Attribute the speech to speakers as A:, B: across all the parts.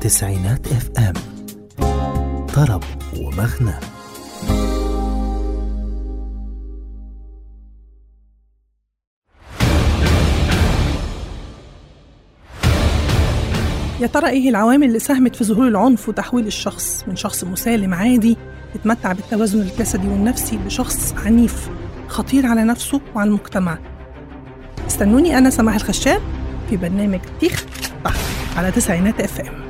A: تسعينات اف ام طرب ومغنى
B: يا ترى ايه العوامل اللي ساهمت في ظهور العنف وتحويل الشخص من شخص مسالم عادي يتمتع بالتوازن الجسدي والنفسي لشخص عنيف خطير على نفسه وعلى المجتمع استنوني انا سماح الخشاب في برنامج تيخ طح على تسعينات اف ام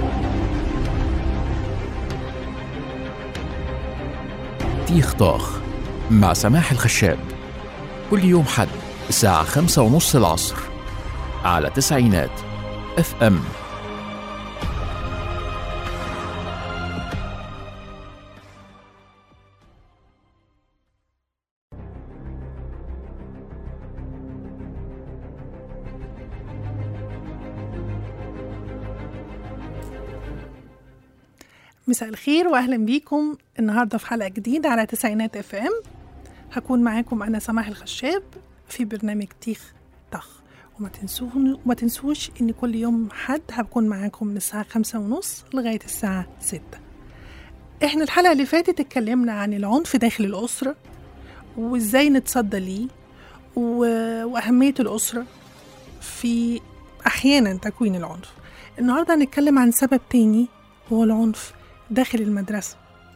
C: تيخ طاخ مع سماح الخشاب كل يوم حد الساعة خمسة ونص العصر على تسعينات اف ام
B: مساء الخير واهلا بيكم النهارده في حلقه جديده على تسعينات اف ام هكون معاكم انا سماح الخشاب في برنامج تيخ طخ وما تنسوش وما تنسوش ان كل يوم حد هكون معاكم من الساعه خمسة ونص لغايه الساعه ستة احنا الحلقه اللي فاتت اتكلمنا عن العنف داخل الاسره وازاي نتصدى ليه و- واهميه الاسره في احيانا تكوين العنف النهارده هنتكلم عن سبب تاني هو العنف داخل المدرسة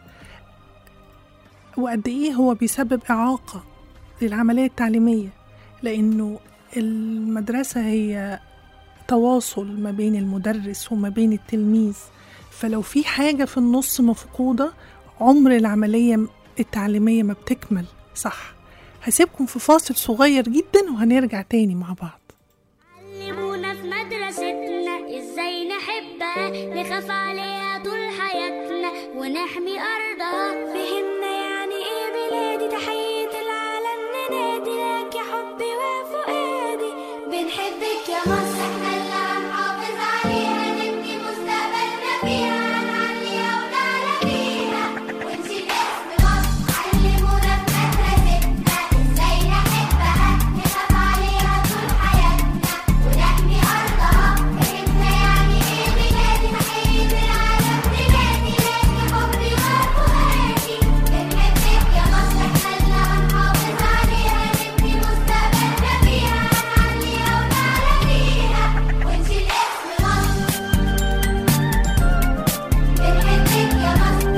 B: وقد إيه هو بيسبب إعاقة للعملية التعليمية لأنه المدرسة هي تواصل ما بين المدرس وما بين التلميذ فلو في حاجة في النص مفقودة عمر العملية التعليمية ما بتكمل صح هسيبكم في فاصل صغير جدا وهنرجع تاني مع بعض
D: علمونا في مدرستنا ازاي نحبها نخاف عليها طول حياتنا ونحمي ارضها فهمنا يعني ايه بلادي تحية العالم ننادي لك يا حبي وفؤادي بنحبك يا مصر احنا اللي هنحافظ عليها نبني مستقبلنا فيها هنعليها ونعلى بيها ونشيل اسم مصر علمونا في مدرستنا ازاي نحبها نخاف عليها طول حياتنا ونحمي ارضها فهمنا يعني ايه بلادي تحية العالم ننادي لك يا حبي وفؤادي بنحبك يا مصر احنا اللي هنحافظ عليها نبني مستقبلنا فيها هنعليها ونعلى بيها ونشيل اسم مصر بنحبك يا مصر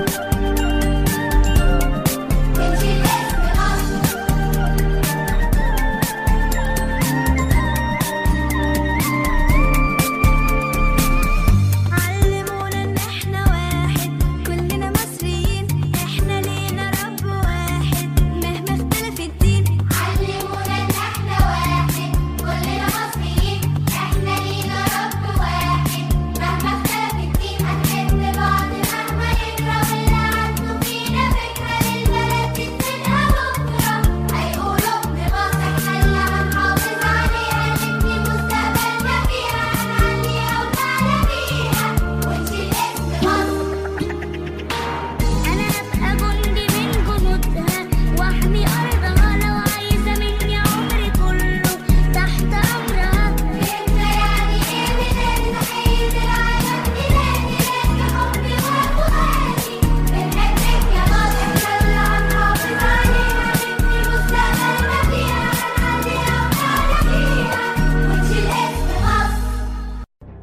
D: ونشيل اسم مصر علمونا ان احنا واحد كلنا مصريين احنا لينا رب واحد مهما اختلف الدين علمونا ان احنا واحد كلنا مصريين احنا لينا رب واحد مهما اختلف الدين هنحب بعض مهما يكره اللي عنده فينا فكرة للبلد تتسنها بكرة هيقولوا ابن مصر احنا اللي هنحافظ عليها نبني مستقبلنا فيها هنعليها ونعلى بيها ونشيل اسم مصر أنا أبقى جندي من جنودها وأحمي أرضها لو عايزة مني عمري كله تحت أمرها أنت يعني إيه بلادي تحية العالم بلادي لك حبي وفؤادي بنحبك يا مصر إحنا اللي هنحافظ عليها نبني مستقبلنا فيها هنعليها ونعلى بيها ونشيل اسم مصر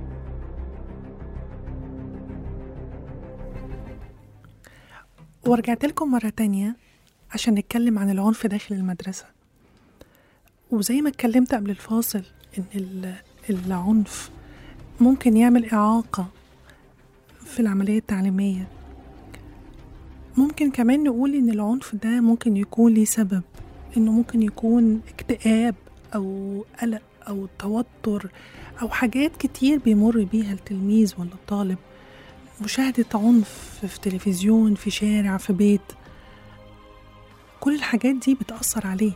B: ورجعت لكم مرة تانية عشان نتكلم عن العنف داخل المدرسة وزي ما اتكلمت قبل الفاصل إن ال- العنف ممكن يعمل إعاقة في العملية التعليمية ممكن كمان نقول إن العنف ده ممكن يكون ليه سبب إنه ممكن يكون اكتئاب أو قلق أو توتر أو حاجات كتير بيمر بيها التلميذ ولا الطالب مشاهدة عنف في تلفزيون في شارع في بيت كل الحاجات دي بتأثر عليه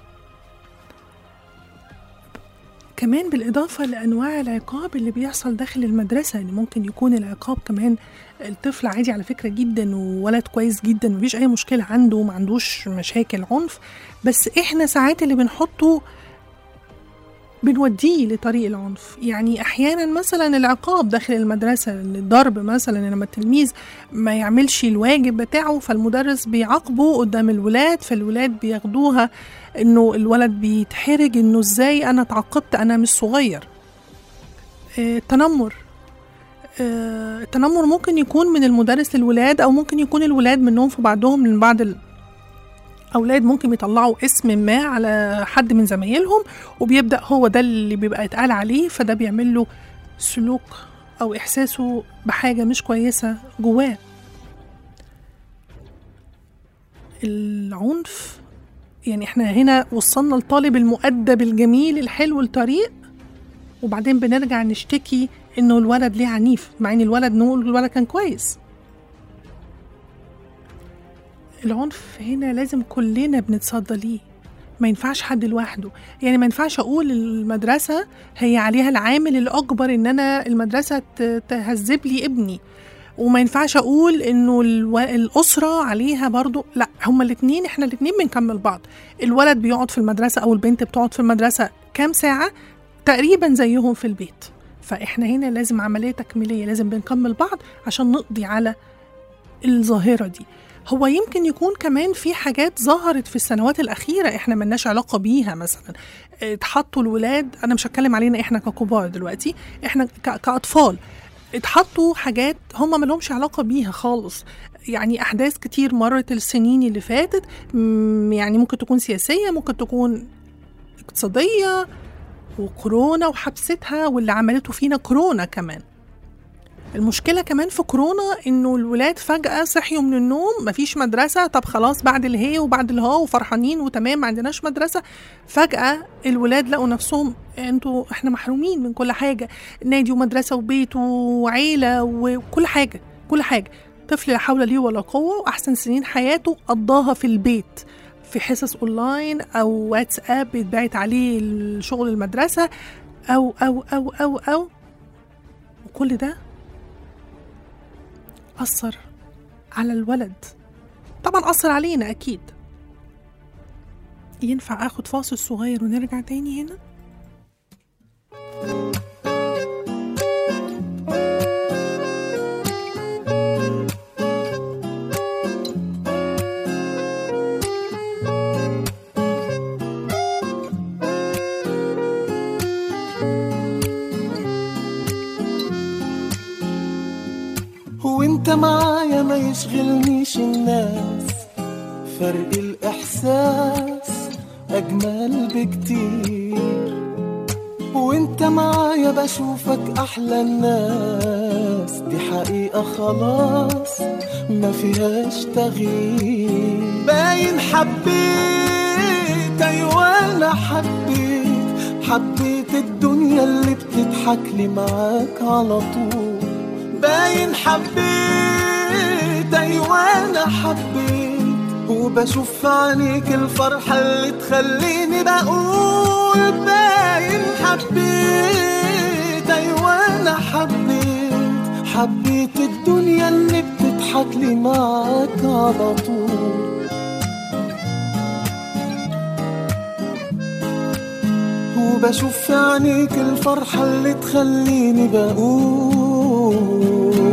B: كمان بالإضافة لأنواع العقاب اللي بيحصل داخل المدرسة يعني ممكن يكون العقاب كمان الطفل عادي على فكرة جدا وولد كويس جدا مفيش أي مشكلة عنده ما عندوش مشاكل عنف بس إحنا ساعات اللي بنحطه بنوديه لطريق العنف يعني احيانا مثلا العقاب داخل المدرسه الضرب مثلا لما التلميذ ما يعملش الواجب بتاعه فالمدرس بيعاقبه قدام الولاد فالولاد بياخدوها انه الولد بيتحرج انه ازاي انا اتعاقبت انا مش صغير آه، التنمر آه، التنمر ممكن يكون من المدرس للولاد او ممكن يكون الولاد منهم في بعضهم من بعض ال... اولاد ممكن يطلعوا اسم ما على حد من زمايلهم وبيبدا هو ده اللي بيبقى اتقال عليه فده بيعمل له سلوك او احساسه بحاجه مش كويسه جواه العنف يعني احنا هنا وصلنا لطالب المؤدب الجميل الحلو الطريق وبعدين بنرجع نشتكي انه الولد ليه عنيف مع ان الولد نقول الولد كان كويس العنف هنا لازم كلنا بنتصدى ليه ما ينفعش حد لوحده يعني ما ينفعش اقول المدرسه هي عليها العامل الاكبر ان انا المدرسه ت- تهذب لي ابني وما ينفعش اقول انه الو... الاسره عليها برضو لا هما الاثنين احنا الاثنين بنكمل بعض الولد بيقعد في المدرسه او البنت بتقعد في المدرسه كام ساعه تقريبا زيهم في البيت فاحنا هنا لازم عمليه تكميليه لازم بنكمل بعض عشان نقضي على الظاهره دي هو يمكن يكون كمان في حاجات ظهرت في السنوات الأخيرة إحنا ملناش علاقة بيها مثلا اتحطوا الولاد أنا مش هتكلم علينا إحنا ككبار دلوقتي إحنا ك- كأطفال اتحطوا حاجات هم ملهمش علاقة بيها خالص يعني أحداث كتير مرت السنين اللي فاتت مم، يعني ممكن تكون سياسية ممكن تكون اقتصادية وكورونا وحبستها واللي عملته فينا كورونا كمان المشكلة كمان في كورونا انه الولاد فجأة صحيوا من النوم مفيش مدرسة طب خلاص بعد الهي وبعد الها وفرحانين وتمام ما عندناش مدرسة فجأة الولاد لقوا نفسهم انتوا احنا محرومين من كل حاجة نادي ومدرسة وبيت وعيلة وكل حاجة كل حاجة طفل لا حول ليه ولا قوة وأحسن سنين حياته قضاها في البيت في حصص اونلاين او واتساب بيتبعت عليه شغل المدرسة او او او او او وكل ده أثر على الولد طبعا أثر علينا أكيد ينفع أخد فاصل صغير ونرجع تاني هنا؟
E: وانت معايا ما يشغلنيش الناس فرق الإحساس أجمل بكتير وانت معايا بشوفك أحلى الناس دي حقيقة خلاص ما فيهاش تغيير باين حبيت أيوة أنا حبيت حبيت الدنيا اللي بتضحك لي معاك على طول باين حبيت ايوه انا حبيت وبشوف في عينيك الفرحة اللي تخليني بقول باين حبيت ايوه انا حبيت حبيت الدنيا اللي بتضحك لي معاك على طول وبشوف في عينيك الفرحة اللي تخليني بقول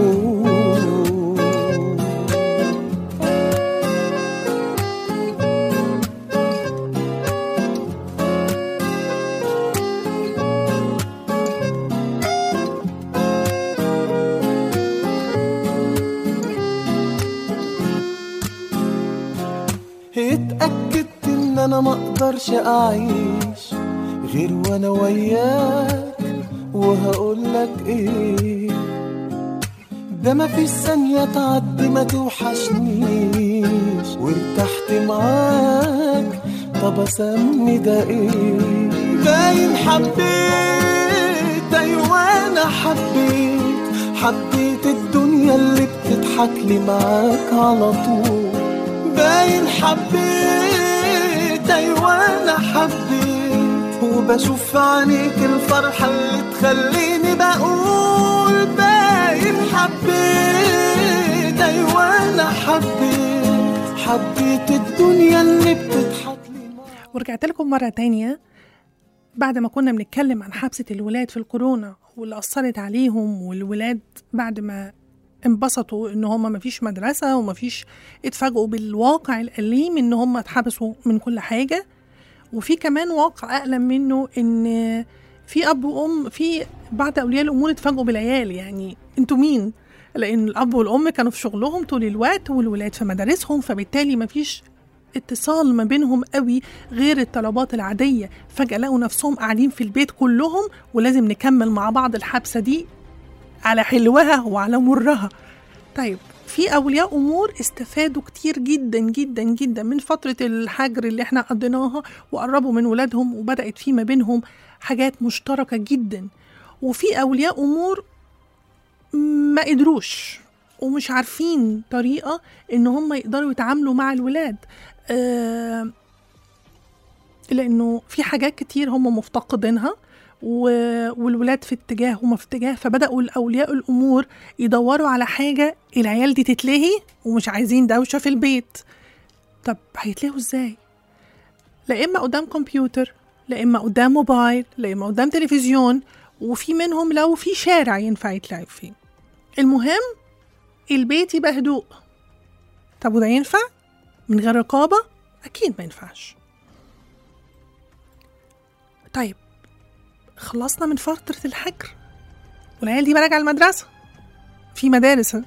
E: اتأكدت ان انا مقدرش اعيش غير وانا وياك وهقولك ايه ده مفيش ثانية تعدي ما توحشنيش وارتحت معاك طب اسمي ده ايه باين حبيت ايوه انا حبيت حبيت الدنيا اللي بتضحك لي معاك على طول باين حبيت ايوه انا حبيت وبشوف في عينيك الفرحة اللي تخليني بقول باين حبيت ايوه انا حبيت حبيت الدنيا اللي بتضحك لي معاك
B: ورجعت لكم مرة تانية بعد ما كنا بنتكلم عن حبسة الولاد في الكورونا واللي أثرت عليهم والولاد بعد ما انبسطوا ان هم مفيش مدرسة ومفيش اتفاجئوا بالواقع الأليم ان هم اتحبسوا من كل حاجة وفي كمان واقع أألم منه ان في أب وأم في بعض أولياء الأمور اتفاجئوا بالعيال يعني انتوا مين؟ لأن الأب والأم كانوا في شغلهم طول الوقت والولاد في مدارسهم فبالتالي مفيش اتصال ما بينهم قوي غير الطلبات العادية فجأة لقوا نفسهم قاعدين في البيت كلهم ولازم نكمل مع بعض الحبسة دي على حلوها وعلى مرها طيب في أولياء أمور استفادوا كتير جدا جدا جدا من فترة الحجر اللي احنا قضيناها وقربوا من ولادهم وبدأت في ما بينهم حاجات مشتركة جدا وفي أولياء أمور ما قدروش ومش عارفين طريقة إن هم يقدروا يتعاملوا مع الولاد آه لأنه في حاجات كتير هم مفتقدينها و- والولاد في اتجاه هما في اتجاه فبدأوا الأولياء الأمور يدوروا على حاجة العيال دي تتلهي ومش عايزين دوشة في البيت طب هيتلهوا ازاي؟ لا إما قدام كمبيوتر لا إما قدام موبايل لا إما قدام تلفزيون وفي منهم لو في شارع ينفع يتلعب فيه المهم البيت يبقى هدوء طب وده ينفع؟ من غير رقابة؟ أكيد ما ينفعش طيب خلصنا من فترة الحجر والعيال دي بقى راجعة المدرسة في مدارس ها؟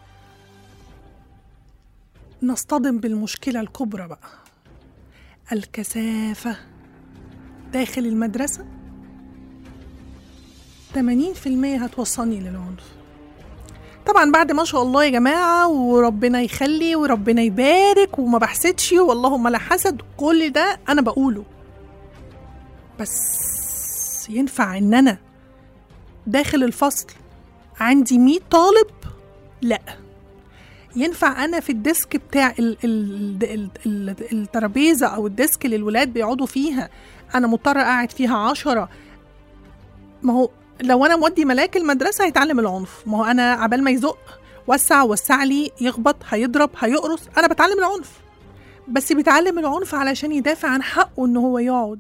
B: نصطدم بالمشكلة الكبرى بقى الكثافة داخل المدرسة 80% هتوصلني للعنف طبعا بعد ما شاء الله يا جماعة وربنا يخلي وربنا يبارك وما بحسدش واللهم لا حسد كل ده أنا بقوله بس ينفع إن أنا داخل الفصل عندي 100 طالب لا ينفع انا في الديسك بتاع ال- ال- ال- ال- الترابيزه او الديسك اللي الولاد بيقعدوا فيها انا مضطره قاعد فيها عشرة ما هو لو انا مودي ملاك المدرسه هيتعلم العنف ما هو انا عبال ما يزق وسع وسع لي يخبط هيضرب هيقرص انا بتعلم العنف بس بيتعلم العنف علشان يدافع عن حقه ان هو يقعد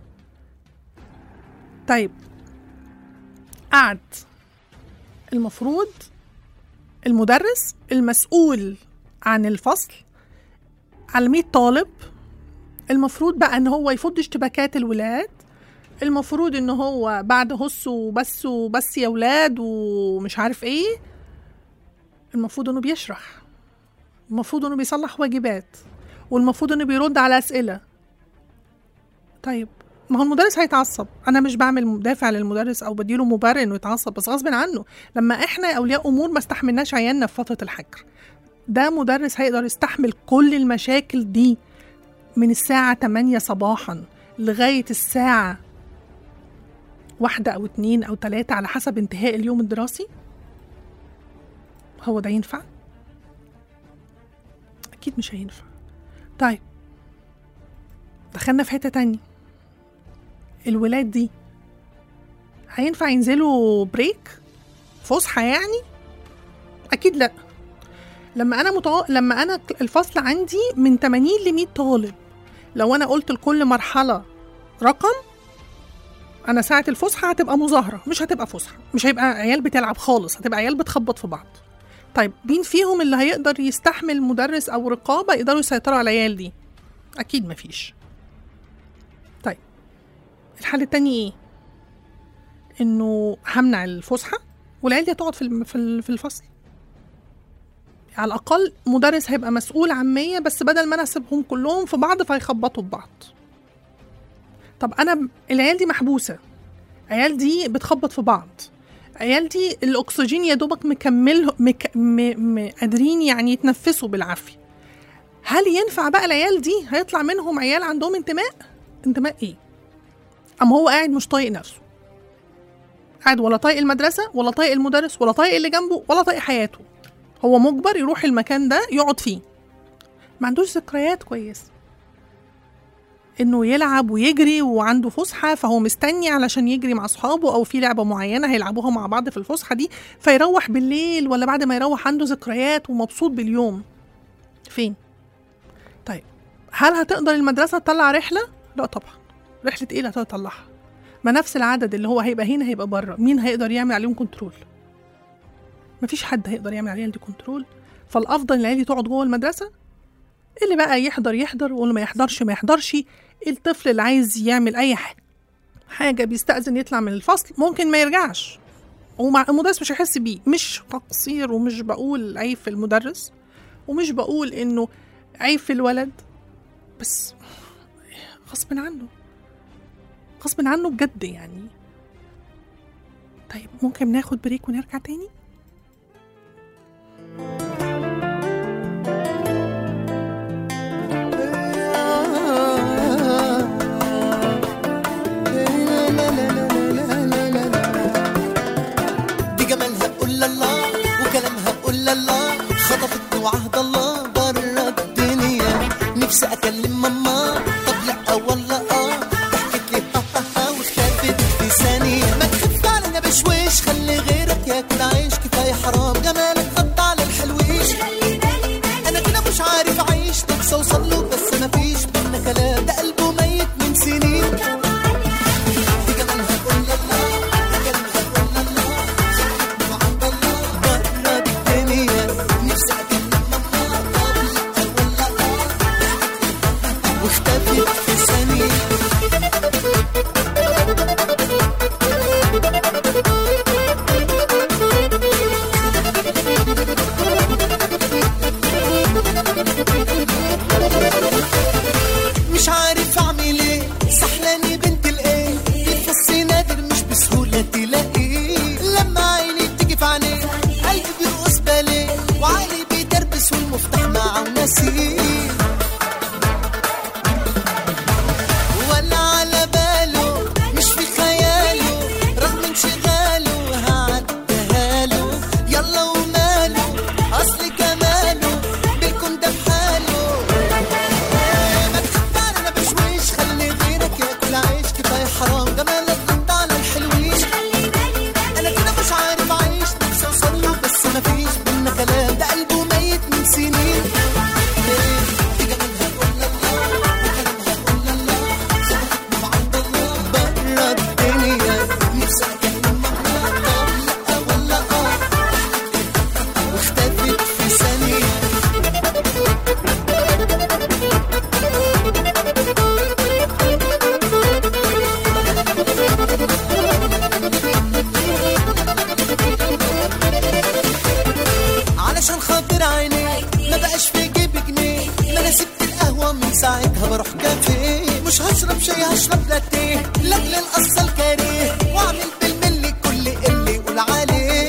B: طيب قعد المفروض المدرس المسؤول عن الفصل على 100 طالب المفروض بقى ان هو يفض اشتباكات الولاد المفروض ان هو بعد هص وبس وبس يا ولاد ومش عارف ايه المفروض انه بيشرح المفروض انه بيصلح واجبات والمفروض انه بيرد على اسئله طيب ما هو المدرس هيتعصب انا مش بعمل مدافع للمدرس او بديله مبرر انه يتعصب بس غصب عنه لما احنا اولياء امور ما استحملناش عيالنا في فتره الحجر ده مدرس هيقدر يستحمل كل المشاكل دي من الساعة 8 صباحا لغاية الساعة واحدة أو اتنين أو تلاتة على حسب انتهاء اليوم الدراسي هو ده ينفع؟ أكيد مش هينفع طيب دخلنا في حتة تانية الولاد دي هينفع ينزلوا بريك فسحة يعني أكيد لأ لما أنا متو... لما أنا الفصل عندي من 80 ل 100 طالب لو أنا قلت لكل مرحلة رقم أنا ساعة الفسحة هتبقى مظاهرة مش هتبقى فسحة مش هيبقى عيال بتلعب خالص هتبقى عيال بتخبط في بعض طيب مين فيهم اللي هيقدر يستحمل مدرس أو رقابة يقدروا يسيطروا على العيال دي أكيد مفيش طيب الحل التاني ايه انه همنع الفسحه والعيال دي هتقعد في الم- في ال- في الفصل على الاقل مدرس هيبقى مسؤول عن 100 بس بدل ما انا اسيبهم كلهم في بعض فيخبطوا في بعض طب انا ب- العيال دي محبوسه العيال دي بتخبط في بعض العيال دي الاكسجين يا دوبك مكمل مك م م قادرين يعني يتنفسوا بالعافيه هل ينفع بقى العيال دي هيطلع منهم عيال عندهم انتماء انتماء ايه اما هو قاعد مش طايق نفسه قاعد ولا طايق المدرسة ولا طايق المدرس ولا طايق اللي جنبه ولا طايق حياته هو مجبر يروح المكان ده يقعد فيه ما عندوش ذكريات كويسة انه يلعب ويجري وعنده فسحة فهو مستني علشان يجري مع اصحابه او في لعبة معينة هيلعبوها مع بعض في الفسحة دي فيروح بالليل ولا بعد ما يروح عنده ذكريات ومبسوط باليوم فين طيب هل هتقدر المدرسة تطلع رحلة لا طبعا رحلة ايه اللي هتقدر تطلعها ما نفس العدد اللي هو هيبقى هنا هيبقى بره مين هيقدر يعمل عليهم كنترول مفيش حد هيقدر يعمل على العيال دي كنترول فالافضل العيال دي تقعد جوه المدرسه اللي بقى يحضر يحضر واللي ما يحضرش ما يحضرش الطفل اللي عايز يعمل اي حاجه حاجه بيستأذن يطلع من الفصل ممكن ما يرجعش ومع المدرس مش هيحس بيه مش تقصير ومش بقول عيب في المدرس ومش بقول انه عيب في الولد بس غصب عنه غصب عنه بجد يعني طيب ممكن ناخد بريك ونرجع تاني
E: دي جمالها قول الله وكلامها قول الله خطفتني وعهد الله بره الدنيا نفسي اكلم ماما طب لا والله اه ضحكت لي ها ها ها واختفت في ثانيه ما تخف علينا بشويش خلي غيرك ياكل عيش كفايه حرام جمالك غطى على الحلويش انا كده مش عارف اعيش نفسي اوصل له بس مفيش بينا كلام ده قلبه ميت من سنين دي جمالها قول الله وكلامها قول الله وعند الله بره الدنيا نفسي اكلم ماما طب لا والله اه واختفت في ثانيه مش عارف اعمل ايه سحلاني بنت الايه الفص نادر مش بسهوله تلاقيه لما عيني تيجي في عينيه قلبي بيرقص باليه وعقلي بيدربس والمفتاح معاه ونسيه ولا على باله مش في خياله رغم انشغاله هعديها له يلا وماله اصل كماله بالكون ده بحاله ما تخبر انا بشويش خلي غيرك ياكل عيش كفايه حرام جمالك غطى على الحلوين انا كده مش عارف اعيش نفسي اوصل له بس مفيش بينا كلام ده قلبه ميت من سنين ليه؟ دي جمالها قول الله وكلامها قول الله صدقت وعند الله بره الدنيا نفسي اكلم ماما طب لا والله اه واختفت في ثانيه علشان خاطر عيني ما بقاش في جيبي جنيه ما انا سبت القهوه من ساعتها بروح كافيه مش هشرب شاي هشرب لاتيه لاجل القصه الكاريه واعمل بالملي كل اللي يقول عليه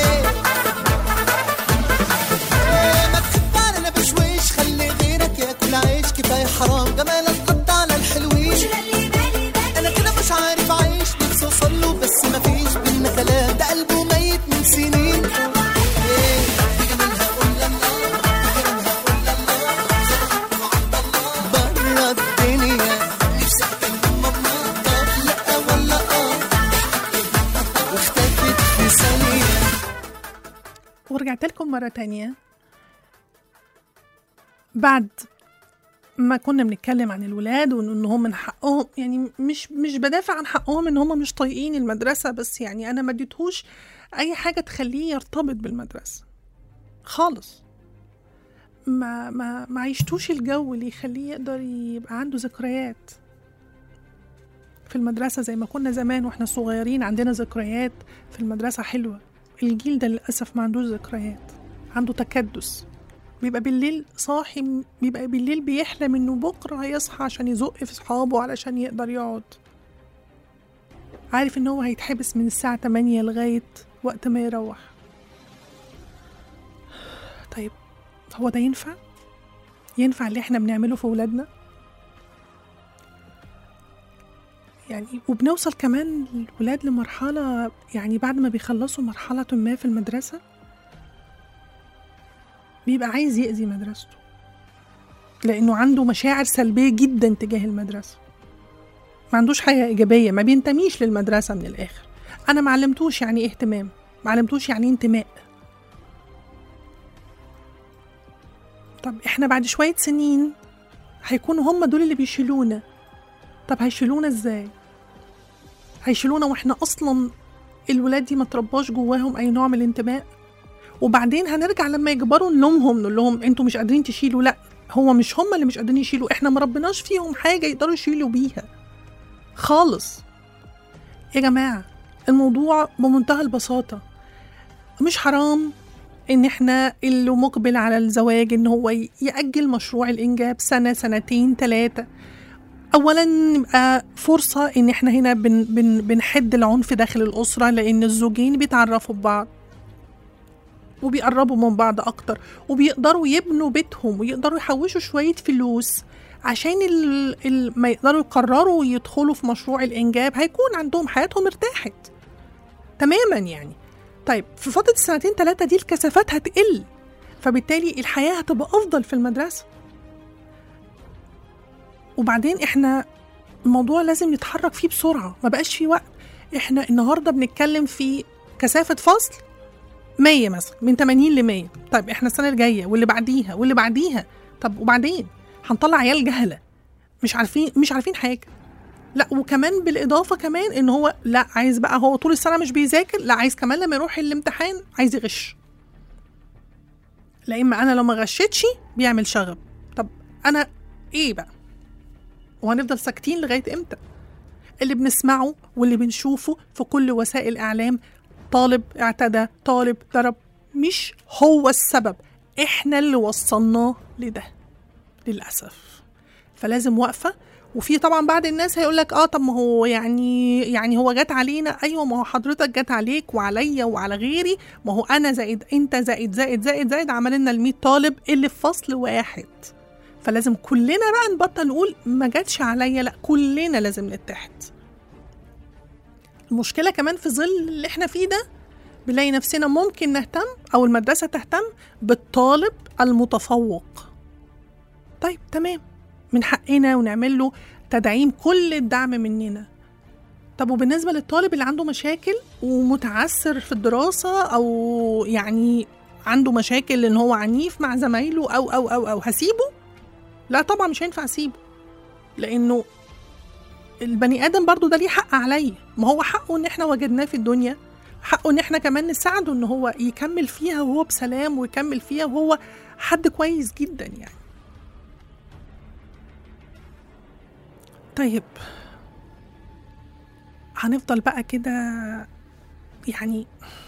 E: ما تخبر انا بشويش خلي غيرك ياكل عيش كفايه حرام جمالك غطى على الحلوين انا كده مش عارف اعيش نفسي اوصل له بس مفيش بينا كلام ده قلبه ميت من سنين إيه، دي جمالها قول الله وكلامها قول الله صدقت وعند الله بره الدنيا نفسي اكلم ماما طب لا والله اه واختفت في ثانيه
B: ورجعت لكم مرة تانية بعد ما كنا بنتكلم عن الولاد وان إن هم من حقهم يعني مش مش بدافع عن حقهم ان هم مش طايقين المدرسة بس يعني انا ما اديتهوش اي حاجة تخليه يرتبط بالمدرسة خالص ما ما ما عيشتوش الجو اللي يخليه يقدر يبقى عنده ذكريات في المدرسة زي ما كنا زمان واحنا صغيرين عندنا ذكريات في المدرسة حلوة الجيل ده للأسف ما عندوش ذكريات عنده تكدس بيبقى بالليل صاحي بيبقى بالليل بيحلم انه بكرة هيصحى عشان يزق في صحابه علشان يقدر يقعد عارف ان هو هيتحبس من الساعة 8 لغاية وقت ما يروح طيب هو ده ينفع؟ ينفع اللي احنا بنعمله في ولادنا؟ يعني وبنوصل كمان الولاد لمرحلة يعني بعد ما بيخلصوا مرحلة ما في المدرسة بيبقى عايز يأذي مدرسته لأنه عنده مشاعر سلبية جدا تجاه المدرسة ما عندوش حاجة إيجابية ما بينتميش للمدرسة من الآخر أنا معلمتوش يعني إيه اهتمام معلمتوش يعني إيه انتماء طب إحنا بعد شوية سنين هيكونوا هم دول اللي بيشيلونا طب هيشيلونا إزاي هيشيلونا واحنا اصلا الولاد دي ما ترباش جواهم اي نوع من الانتماء وبعدين هنرجع لما يكبروا نلومهم نقول لهم انتوا مش قادرين تشيلوا لا هو مش هم اللي مش قادرين يشيلوا احنا ما ربناش فيهم حاجه يقدروا يشيلوا بيها خالص يا جماعه الموضوع بمنتهى البساطه مش حرام ان احنا اللي مقبل على الزواج ان هو ي- يأجل مشروع الانجاب سنه سنتين ثلاثه اولا يبقى فرصه ان احنا هنا بن بن بنحد العنف داخل الاسره لان الزوجين بيتعرفوا ببعض وبيقربوا من بعض اكتر وبيقدروا يبنوا بيتهم ويقدروا يحوشوا شويه فلوس عشان ال... ال... ما يقدروا يقرروا يدخلوا في مشروع الانجاب هيكون عندهم حياتهم ارتاحت تماما يعني طيب في فتره السنتين ثلاثه دي الكثافات هتقل فبالتالي الحياه هتبقى افضل في المدرسه وبعدين احنا الموضوع لازم نتحرك فيه بسرعه ما بقاش فيه وقت احنا النهارده بنتكلم في كثافه فصل 100 مثلا من 80 ل 100 طيب احنا السنه الجايه واللي بعديها واللي بعديها طب وبعدين هنطلع عيال جهله مش عارفين مش عارفين حاجه لا وكمان بالاضافه كمان ان هو لا عايز بقى هو طول السنه مش بيذاكر لا عايز كمان لما يروح الامتحان عايز يغش لا اما انا لو ما غشيتش بيعمل شغب طب انا ايه بقى وهنفضل ساكتين لغايه امتى اللي بنسمعه واللي بنشوفه في كل وسائل الاعلام طالب اعتدى طالب ضرب مش هو السبب احنا اللي وصلناه لده للاسف فلازم وقفه وفي طبعا بعض الناس هيقول لك اه طب ما هو يعني يعني هو جت علينا ايوه ما هو حضرتك جت عليك وعليا وعلى غيري ما هو انا زائد انت زائد زائد زائد زائد عمل لنا ال 100 طالب اللي في فصل واحد فلازم كلنا بقى نبطل نقول ما جاتش عليا لا كلنا لازم نتحد المشكله كمان في ظل اللي احنا فيه ده بنلاقي نفسنا ممكن نهتم او المدرسه تهتم بالطالب المتفوق طيب تمام من حقنا ونعمل له تدعيم كل الدعم مننا طب وبالنسبه للطالب اللي عنده مشاكل ومتعثر في الدراسه او يعني عنده مشاكل ان هو عنيف مع زمايله او او او او هسيبه لا طبعا مش هينفع اسيبه لانه البني ادم برضو ده ليه حق عليا ما هو حقه ان احنا وجدناه في الدنيا حقه ان احنا كمان نساعده ان هو يكمل فيها وهو بسلام ويكمل فيها وهو حد كويس جدا يعني طيب هنفضل بقى كده يعني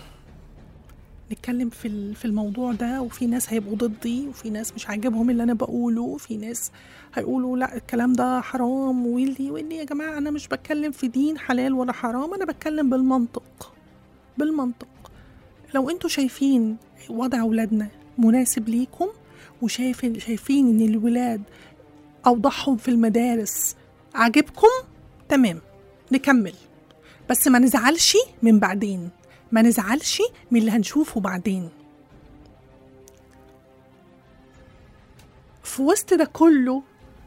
B: نتكلم في ال- في الموضوع ده وفي ناس هيبقوا ضدي وفي ناس مش عاجبهم اللي انا بقوله وفي ناس هيقولوا لا الكلام ده حرام واللي واللي يا جماعه انا مش بتكلم في دين حلال ولا حرام انا بتكلم بالمنطق بالمنطق لو انتوا شايفين وضع اولادنا مناسب ليكم وشايف شايفين ان الولاد اوضاعهم في المدارس عاجبكم تمام نكمل بس ما نزعلش من بعدين ما نزعلش من اللي هنشوفه بعدين في وسط ده كله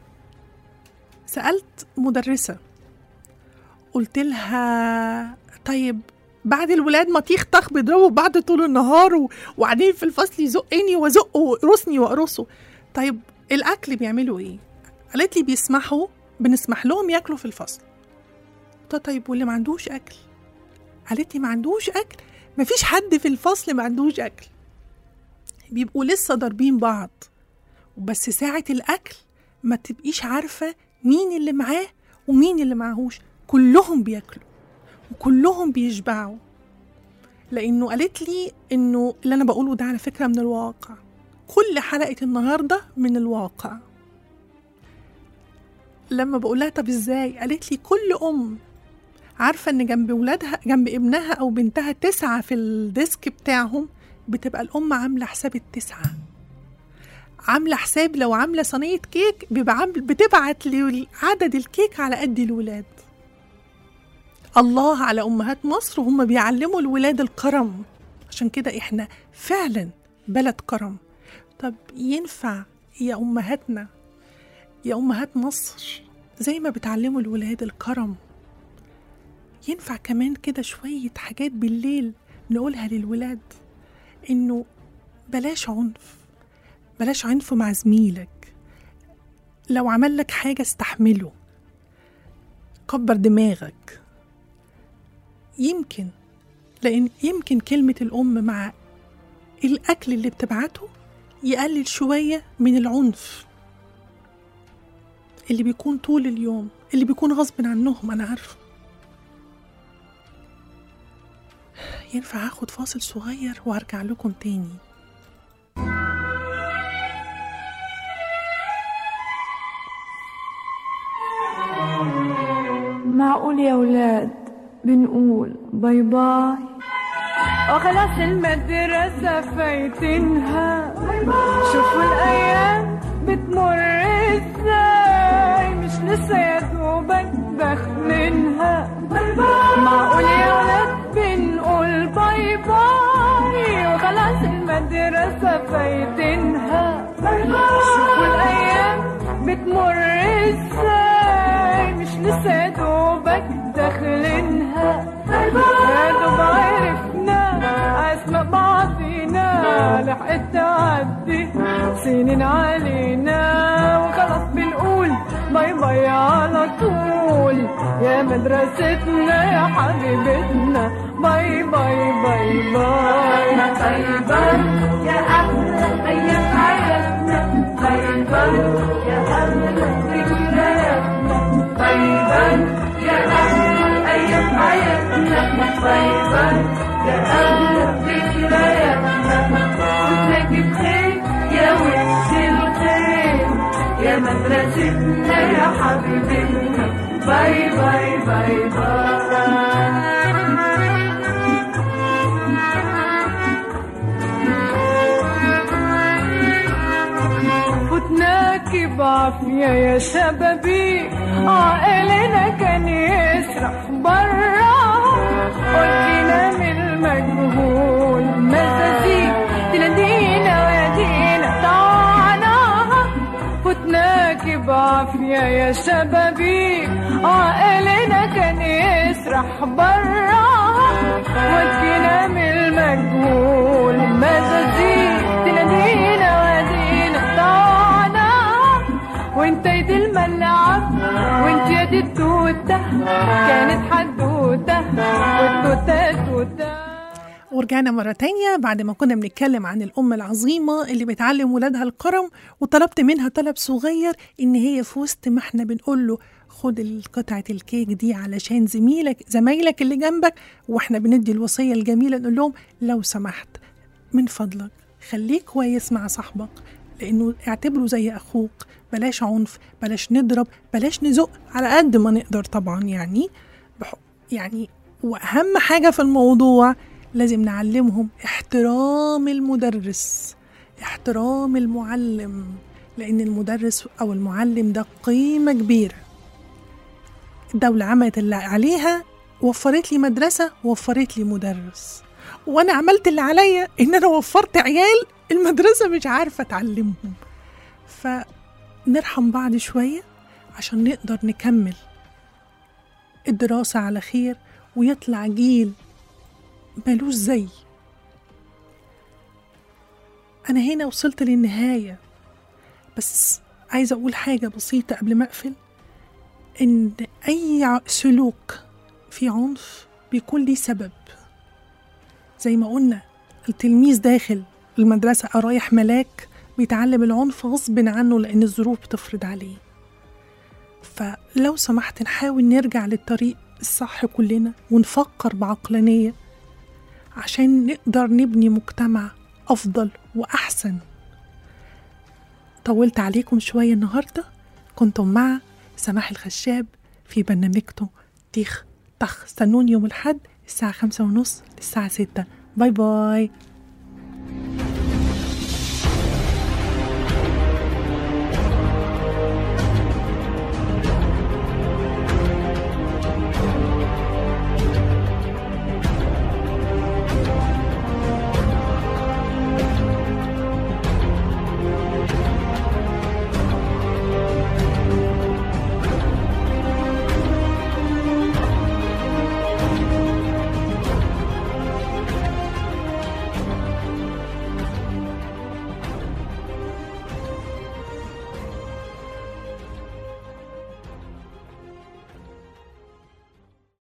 B: سألت مدرسة قلت لها طيب بعد الولاد ما تيخ طخ بيضربوا بعض طول النهار و- وقاعدين في الفصل يزقني وازقه ويقرصني واقرصه طيب الاكل بيعملوا ايه قالت لي بيسمحوا بنسمح لهم ياكلوا في الفصل قلت لها طيب واللي ما عندوش اكل قالت لي ما عندوش اكل مفيش حد في الفصل ما عندوش اكل بيبقوا لسه ضاربين بعض بس ساعة الأكل ما تبقيش عارفة مين اللي معاه ومين اللي معهوش كلهم بياكلوا وكلهم بيشبعوا لأنه قالت لي إنه اللي أنا بقوله ده على فكرة من الواقع كل حلقة النهاردة من الواقع لما بقولها طب ازاي قالت لي كل أم عارفة إن جنب ولادها جنب ابنها أو بنتها تسعة في الديسك بتاعهم بتبقى الأم عاملة حساب التسعة عامله حساب لو عامله صينيه كيك بيبقى عامل بتبعت لي عدد الكيك على قد الولاد الله على امهات مصر وهم بيعلموا الولاد الكرم عشان كده احنا فعلا بلد كرم طب ينفع يا امهاتنا يا امهات مصر زي ما بتعلموا الولاد الكرم ينفع كمان كده شويه حاجات بالليل نقولها للولاد انه بلاش عنف بلاش عنف مع زميلك لو عمل لك حاجة استحمله كبر دماغك يمكن لأن يمكن كلمة الأم مع الأكل اللي بتبعته يقلل شوية من العنف اللي بيكون طول اليوم اللي بيكون غصب عنهم أنا عارفة ينفع اخد فاصل صغير وارجع لكم تاني
F: معقول يا ولاد بنقول باي باي وخلاص المدرسة فايتينها شوفوا الأيام بتمر ازاي مش لسه يا دوبك داخلينها معقول يا ولاد بنقول باي باي وخلاص المدرسة فايتينها شوفوا الأيام بتمر ازاي مش لسه يا دوبك داخلينها يا دوب عرفنا اسماء بعضينا لحقت تعدي سنين علينا وخلاص بنقول باي باي على طول يا مدرستنا يا حبيبتنا باي باي باي باي باي باي يا احلى ايام حياتنا باي باي يا احلى ذكرياتنا باي باي يا احلى ايام حياتنا باي باي يا احلى ذكرياتنا وتلاقي بخير يا وش الخير يا مدرستنا يا حبيبتنا باي باي باي باي فتناكي بعافية يا شبابي عقلنا كان يسرح برا قلتنا من المجهول مزازيك تنادينا ويدينا طعنا فتناكي بعافية يا شبابي عقلنا كان يسرح برا ودينا من المجهول مزازيك تنادينا ويدينا طعنا وانت يد الملعب وانت يد التوتة كانت حدوتة والتوتة توتة
B: ورجعنا مرة تانية بعد ما كنا بنتكلم عن الأم العظيمة اللي بتعلم ولادها الكرم وطلبت منها طلب صغير إن هي في وسط ما احنا بنقول له خد قطعة الكيك دي علشان زميلك زمايلك اللي جنبك واحنا بندي الوصية الجميلة نقول لهم لو سمحت من فضلك خليك كويس مع صاحبك لأنه اعتبره زي أخوك بلاش عنف بلاش نضرب بلاش نزق على قد ما نقدر طبعا يعني بح... يعني وأهم حاجة في الموضوع لازم نعلمهم احترام المدرس احترام المعلم لأن المدرس أو المعلم ده قيمة كبيرة الدولة عملت اللي عليها وفرت لي مدرسة وفرت لي مدرس وأنا عملت اللي عليا إن أنا وفرت عيال المدرسة مش عارفة تعلمهم فنرحم بعض شوية عشان نقدر نكمل الدراسة على خير ويطلع جيل ملوش زي أنا هنا وصلت للنهاية بس عايزة أقول حاجة بسيطة قبل ما أقفل إن أي ع- سلوك فيه عنف بيكون ليه سبب زي ما قلنا التلميذ داخل المدرسة أو رايح ملاك بيتعلم العنف غصب عنه لأن الظروف بتفرض عليه فلو سمحت نحاول نرجع للطريق الصح كلنا ونفكر بعقلانية عشان نقدر نبني مجتمع أفضل وأحسن طولت عليكم شوية النهاردة كنتم مع سماح الخشاب في برنامجكم تيخ طخ استنوني يوم الحد الساعة خمسة ونص للساعة ستة باي باي